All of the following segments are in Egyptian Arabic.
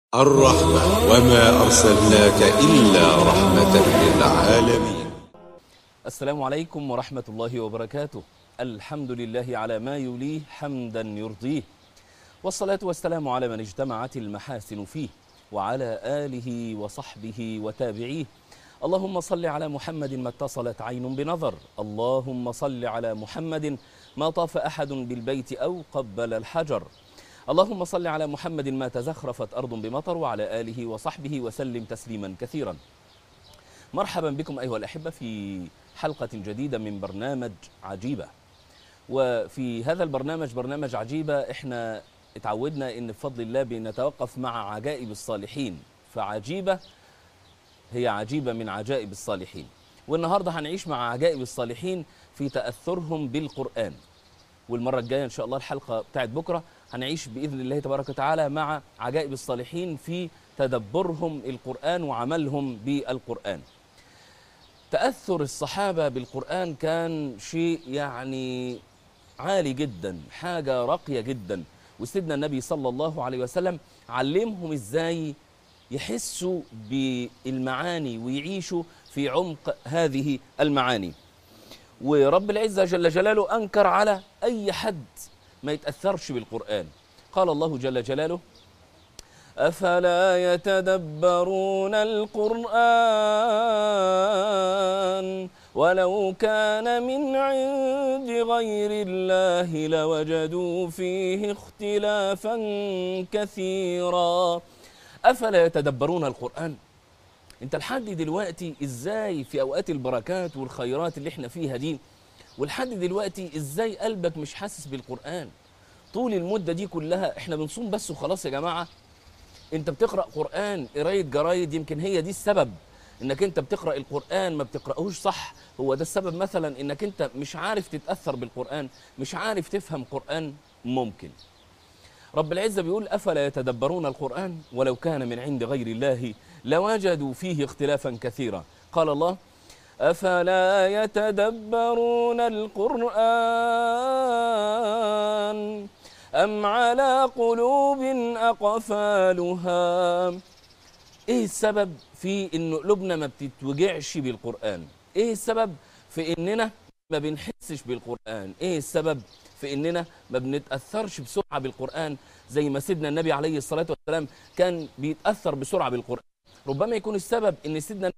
الرحمة وما أرسلناك إلا رحمة للعالمين السلام عليكم ورحمة الله وبركاته الحمد لله على ما يليه حمدا يرضيه والصلاة والسلام على من اجتمعت المحاسن فيه وعلى آله وصحبه وتابعيه اللهم صل على محمد ما اتصلت عين بنظر اللهم صل على محمد ما طاف أحد بالبيت أو قبل الحجر اللهم صل على محمد ما تزخرفت أرض بمطر وعلى آله وصحبه وسلم تسليما كثيرا مرحبا بكم أيها الأحبة في حلقة جديدة من برنامج عجيبة وفي هذا البرنامج برنامج عجيبة احنا اتعودنا ان بفضل الله بنتوقف مع عجائب الصالحين فعجيبة هي عجيبة من عجائب الصالحين والنهاردة هنعيش مع عجائب الصالحين في تأثرهم بالقرآن والمرة الجاية إن شاء الله الحلقة بتاعت بكرة هنعيش بإذن الله تبارك وتعالى مع عجائب الصالحين في تدبرهم القرآن وعملهم بالقرآن تأثر الصحابة بالقرآن كان شيء يعني عالي جدا حاجة راقية جدا وسيدنا النبي صلى الله عليه وسلم علمهم ازاي يحسوا بالمعاني ويعيشوا في عمق هذه المعاني ورب العزة جل جلاله أنكر على أي حد ما يتأثرش بالقرآن قال الله جل جلاله أفلا يتدبرون القرآن ولو كان من عند غير الله لوجدوا فيه اختلافا كثيرا أفلا يتدبرون القرآن انت لحد دلوقتي ازاي في اوقات البركات والخيرات اللي احنا فيها دي ولحد دلوقتي ازاي قلبك مش حاسس بالقرآن طول المدة دي كلها احنا بنصوم بس وخلاص يا جماعة انت بتقرأ قرآن قراية جرايد يمكن هي دي السبب انك انت بتقرأ القرآن ما بتقرأهوش صح هو ده السبب مثلا انك انت مش عارف تتأثر بالقرآن مش عارف تفهم قرآن ممكن رب العزة بيقول أفلا يتدبرون القرآن ولو كان من عند غير الله لوجدوا فيه اختلافا كثيرا قال الله أفلا يتدبرون القرآن أم على قلوب أقفالها إيه السبب في إن قلوبنا ما بتتوجعش بالقرآن إيه السبب في إننا ما بنحسش بالقرآن إيه السبب في إننا ما بنتأثرش بسرعة بالقرآن زي ما سيدنا النبي عليه الصلاة والسلام كان بيتأثر بسرعة بالقرآن ربما يكون السبب إن سيدنا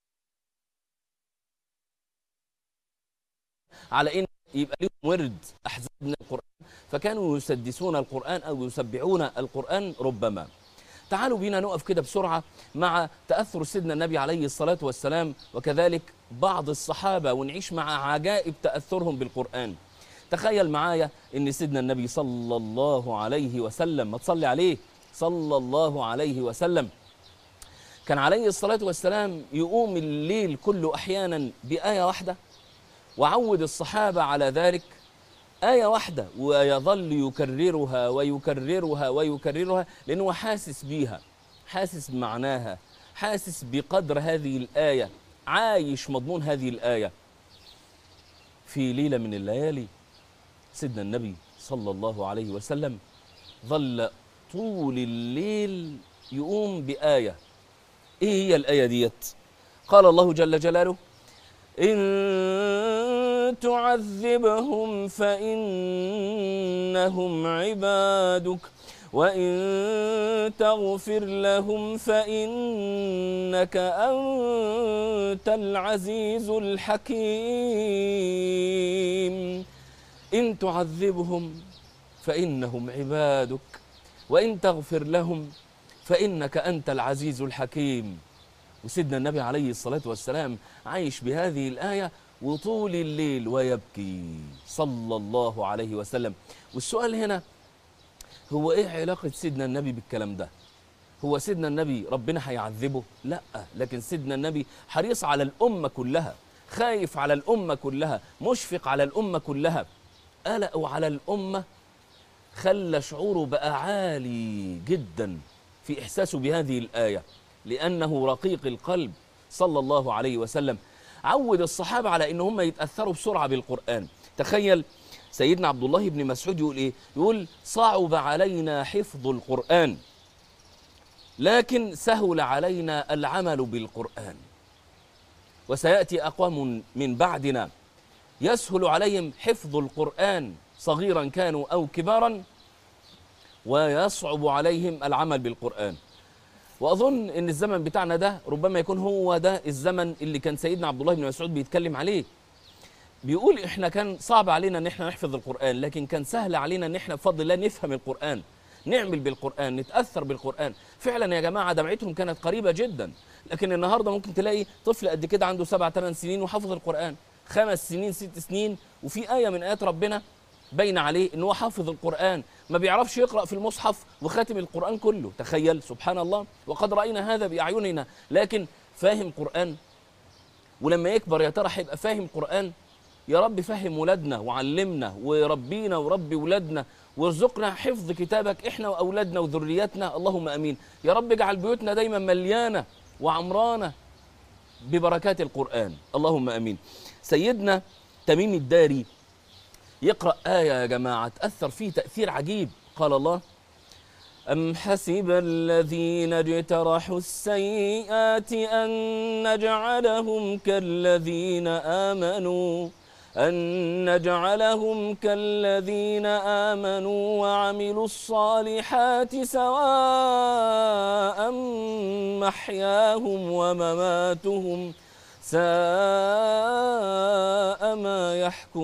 على إن يبقى لهم ورد أحزاب من القرآن فكانوا يسدسون القرآن أو يسبعون القرآن ربما تعالوا بينا نقف كده بسرعة مع تأثر سيدنا النبي عليه الصلاة والسلام وكذلك بعض الصحابة ونعيش مع عجائب تأثرهم بالقرآن تخيل معايا ان سيدنا النبي صلى الله عليه وسلم ما تصلي عليه صلى الله عليه وسلم كان عليه الصلاة والسلام يقوم الليل كله أحيانا بآية واحدة وعود الصحابة على ذلك آية واحدة ويظل يكررها ويكررها ويكررها لأنه حاسس بيها حاسس بمعناها حاسس بقدر هذه الآية عايش مضمون هذه الآية في ليلة من الليالي سيدنا النبي صلى الله عليه وسلم ظل طول الليل يقوم بآية إيه هي الآية ديت قال الله جل جلاله إن تعذبهم فإنهم عبادك وإن تغفر لهم فإنك أنت العزيز الحكيم إن تعذبهم فإنهم عبادك وإن تغفر لهم فإنك أنت العزيز الحكيم وسيدنا النبي عليه الصلاة والسلام عايش بهذه الآية وطول الليل ويبكي صلى الله عليه وسلم والسؤال هنا هو إيه علاقة سيدنا النبي بالكلام ده هو سيدنا النبي ربنا هيعذبه لا لكن سيدنا النبي حريص على الأمة كلها خايف على الأمة كلها مشفق على الأمة كلها قلقوا على الأمة خلى شعوره بقى عالي جدا في إحساسه بهذه الآية لأنه رقيق القلب صلى الله عليه وسلم عود الصحابة على إن هم يتأثروا بسرعة بالقرآن تخيل سيدنا عبد الله بن مسعود يقول إيه يقول صعب علينا حفظ القرآن لكن سهل علينا العمل بالقرآن وسيأتي أقوام من بعدنا يسهل عليهم حفظ القرآن صغيرا كانوا أو كبارا ويصعب عليهم العمل بالقرآن وأظن أن الزمن بتاعنا ده ربما يكون هو ده الزمن اللي كان سيدنا عبد الله بن مسعود بيتكلم عليه بيقول احنا كان صعب علينا ان احنا نحفظ القرآن لكن كان سهل علينا ان احنا بفضل الله نفهم القرآن نعمل بالقرآن نتأثر بالقرآن فعلا يا جماعة دمعتهم كانت قريبة جدا لكن النهاردة ممكن تلاقي طفل قد كده عنده سبع ثمان سنين وحافظ القرآن خمس سنين ست سنين وفي آية من آيات ربنا باين عليه ان هو حافظ القرآن ما بيعرفش يقرأ في المصحف وخاتم القرآن كله تخيل سبحان الله وقد رأينا هذا بأعيننا لكن فاهم قرآن ولما يكبر يا ترى هيبقى فاهم قرآن يا رب فهم ولادنا وعلمنا وربينا وربي ولادنا وارزقنا حفظ كتابك احنا واولادنا وذرياتنا اللهم امين يا رب اجعل بيوتنا دايما مليانه وعمرانه ببركات القران اللهم امين سيدنا تميم الداري يقرا ايه يا جماعه تاثر فيه تاثير عجيب قال الله أم حسب الذين اجترحوا السيئات أن نجعلهم كالذين آمنوا أن نجعلهم كالذين آمنوا وعملوا الصالحات سواء محياهم ومماتهم ساء ما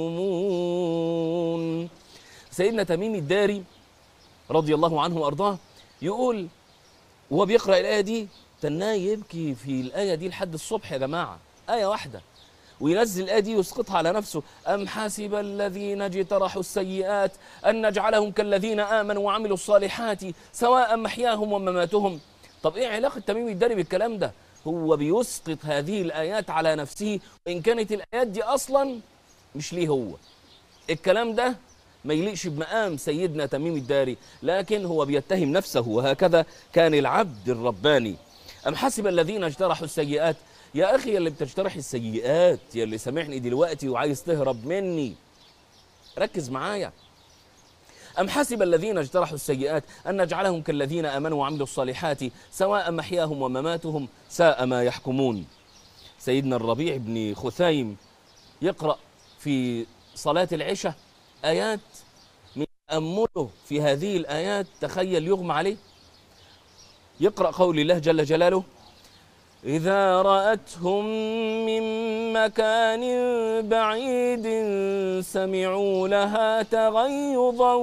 يحكمون سيدنا تميم الداري رضي الله عنه وارضاه يقول وهو بيقرا الايه دي تناه يبكي في الايه دي لحد الصبح يا جماعه ايه واحده وينزل الايه دي ويسقطها على نفسه ام حسب الذين اجترحوا السيئات ان نجعلهم كالذين امنوا وعملوا الصالحات سواء محياهم ومماتهم طب ايه علاقه تميم الداري بالكلام ده هو بيسقط هذه الايات على نفسه وان كانت الايات دي اصلا مش ليه هو الكلام ده ما يليقش بمقام سيدنا تميم الداري لكن هو بيتهم نفسه وهكذا كان العبد الرباني أم حسب الذين اجترحوا السيئات يا أخي اللي بتجترح السيئات يا اللي سامعني دلوقتي وعايز تهرب مني ركز معايا أم حسب الذين اجترحوا السيئات أن نجعلهم كالذين آمنوا وعملوا الصالحات سواء محياهم ومماتهم ساء ما يحكمون سيدنا الربيع بن خثيم يقرأ في صلاة العشاء آيات من تأمله في هذه الآيات تخيل يغمى عليه يقرأ قول الله جل جلاله إذا رأتهم من مكان بعيد سمعوا لها تغيظا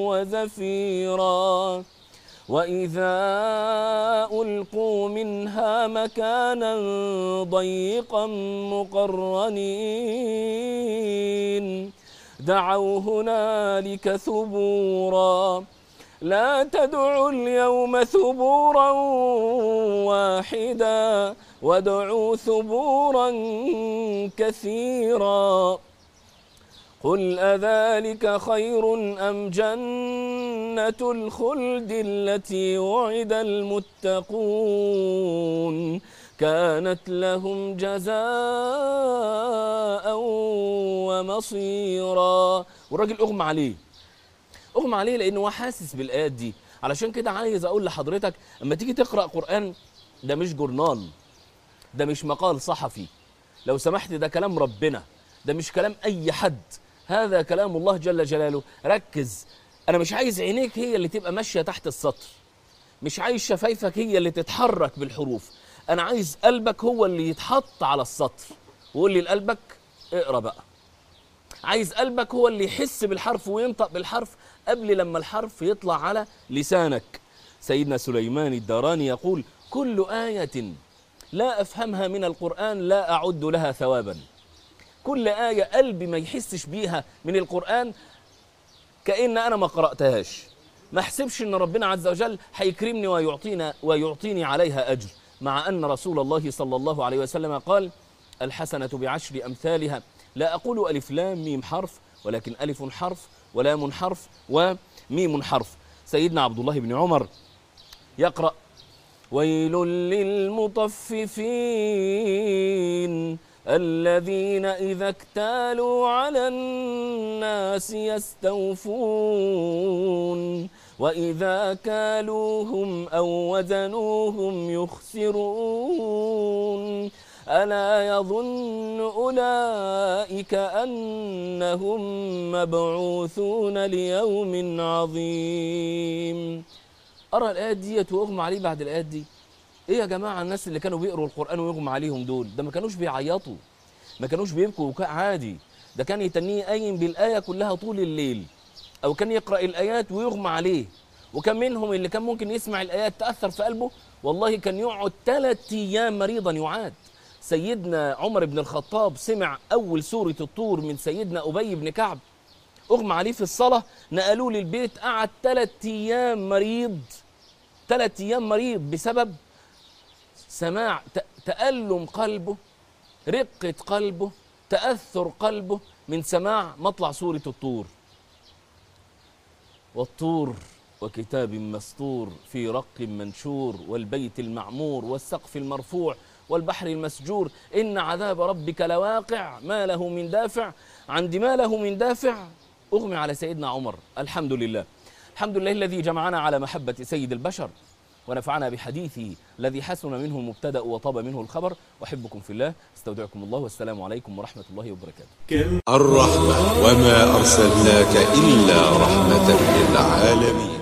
وزفيرا وإذا ألقوا منها مكانا ضيقا مقرنين دعوا هنالك ثبورا لا تدعوا اليوم ثبورا واحدا وادعوا ثبورا كثيرا قل أذلك خير أم جنة الخلد التي وعد المتقون كانت لهم جزاء ومصيرا والراجل اغمى عليه اغمى عليه لانه هو حاسس بالايات دي علشان كده عايز اقول لحضرتك اما تيجي تقرا قران ده مش جورنال ده مش مقال صحفي لو سمحت ده كلام ربنا ده مش كلام اي حد هذا كلام الله جل جلاله ركز انا مش عايز عينيك هي اللي تبقى ماشيه تحت السطر مش عايز شفايفك هي اللي تتحرك بالحروف انا عايز قلبك هو اللي يتحط على السطر وقول لي لقلبك اقرا بقى عايز قلبك هو اللي يحس بالحرف وينطق بالحرف قبل لما الحرف يطلع على لسانك سيدنا سليمان الداراني يقول كل آية لا أفهمها من القرآن لا أعد لها ثوابا كل آية قلبي ما يحسش بيها من القرآن كأن أنا ما قرأتهاش ما احسبش ان ربنا عز وجل هيكرمني ويعطينا ويعطيني عليها اجر مع ان رسول الله صلى الله عليه وسلم قال الحسنه بعشر امثالها لا اقول الف لام ميم حرف ولكن الف حرف ولام حرف وميم حرف سيدنا عبد الله بن عمر يقرا ويل للمطففين الذين إذا اكتالوا على الناس يستوفون وإذا كالوهم أو وزنوهم يخسرون ألا يظن أولئك أنهم مبعوثون ليوم عظيم أرى الآيات دي وأغمى عليه بعد الآيات دي إيه يا جماعة الناس اللي كانوا بيقروا القرآن ويغمى عليهم دول ده ما كانوش بيعيطوا ما كانوش بيبكوا بكاء عادي ده كان يتنيه قايم بالآية كلها طول الليل أو كان يقرأ الآيات ويغمى عليه وكان منهم اللي كان ممكن يسمع الآيات تأثر في قلبه والله كان يقعد ثلاث أيام مريضا يعاد سيدنا عمر بن الخطاب سمع أول سورة الطور من سيدنا أبي بن كعب أغمى عليه في الصلاة نقلوه للبيت قعد ثلاث أيام مريض ثلاث أيام مريض بسبب سماع ت- تألم قلبه رقة قلبه تأثر قلبه من سماع مطلع سورة الطور والطور وكتاب مسطور في رق منشور والبيت المعمور والسقف المرفوع والبحر المسجور إن عذاب ربك لواقع ما له من دافع عند ما له من دافع أغمي على سيدنا عمر الحمد لله الحمد لله الذي جمعنا على محبة سيد البشر ونفعنا بحديثه الذي حسن منه المبتدأ وطاب منه الخبر أحبكم في الله استودعكم الله والسلام عليكم ورحمة الله وبركاته الرحمة وما أرسلناك إلا رحمة للعالمين